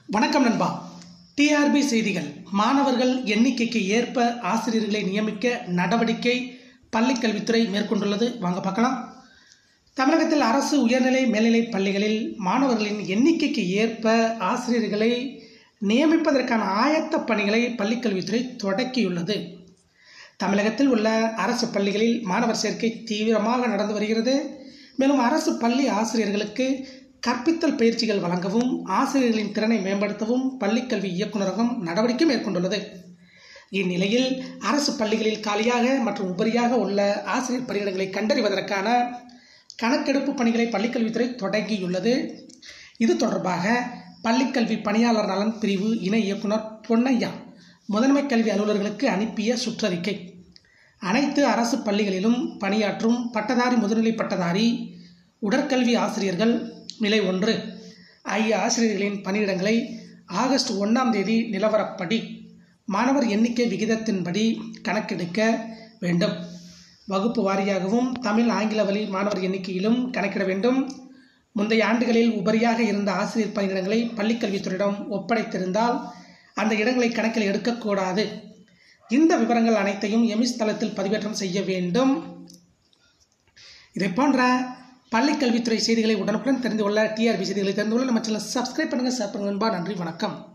வணக்கம் நண்பா டிஆர்பி செய்திகள் மாணவர்கள் எண்ணிக்கைக்கு ஏற்ப ஆசிரியர்களை நியமிக்க நடவடிக்கை பள்ளிக்கல்வித்துறை மேற்கொண்டுள்ளது வாங்க பார்க்கலாம் தமிழகத்தில் அரசு உயர்நிலை மேல்நிலைப் பள்ளிகளில் மாணவர்களின் எண்ணிக்கைக்கு ஏற்ப ஆசிரியர்களை நியமிப்பதற்கான ஆயத்த பணிகளை பள்ளிக்கல்வித்துறை தொடக்கியுள்ளது தமிழகத்தில் உள்ள அரசு பள்ளிகளில் மாணவர் சேர்க்கை தீவிரமாக நடந்து வருகிறது மேலும் அரசு பள்ளி ஆசிரியர்களுக்கு கற்பித்தல் பயிற்சிகள் வழங்கவும் ஆசிரியர்களின் திறனை மேம்படுத்தவும் பள்ளிக்கல்வி இயக்குநரகம் நடவடிக்கை மேற்கொண்டுள்ளது இந்நிலையில் அரசு பள்ளிகளில் காலியாக மற்றும் உபரியாக உள்ள ஆசிரியர் பணியிடங்களை கண்டறிவதற்கான கணக்கெடுப்பு பணிகளை பள்ளிக்கல்வித்துறை தொடங்கியுள்ளது இது தொடர்பாக பள்ளிக்கல்வி பணியாளர் நலன் பிரிவு இணை இயக்குனர் பொன்னையா முதன்மை கல்வி அலுவலர்களுக்கு அனுப்பிய சுற்றறிக்கை அனைத்து அரசு பள்ளிகளிலும் பணியாற்றும் பட்டதாரி முதுநிலை பட்டதாரி உடற்கல்வி ஆசிரியர்கள் நிலை ஒன்று ஐய ஆசிரியர்களின் பணியிடங்களை ஆகஸ்ட் ஒன்றாம் தேதி நிலவரப்படி மாணவர் எண்ணிக்கை விகிதத்தின்படி கணக்கெடுக்க வேண்டும் வகுப்பு வாரியாகவும் தமிழ் ஆங்கில வழி மாணவர் எண்ணிக்கையிலும் கணக்கிட வேண்டும் முந்தைய ஆண்டுகளில் உபரியாக இருந்த ஆசிரியர் பணியிடங்களை பள்ளிக்கல்வித்துறையிடம் ஒப்படைத்திருந்தால் அந்த இடங்களை கணக்கில் எடுக்கக்கூடாது இந்த விவரங்கள் அனைத்தையும் எமிஸ் தளத்தில் பதிவேற்றம் செய்ய வேண்டும் இதை போன்ற பள்ளிக்கல்வித்துறை செய்திகளை உடனுக்குடன் தெரிந்து கொள்ள டிஆர்பி செய்திகளை தெரிந்து கொள்ள நம்ம சேனலை சப்ஸ்கிரைப் பண்ணுங்கள் ஷேர் பண்ணுங்கள் நண்பா நன்றி வணக்கம்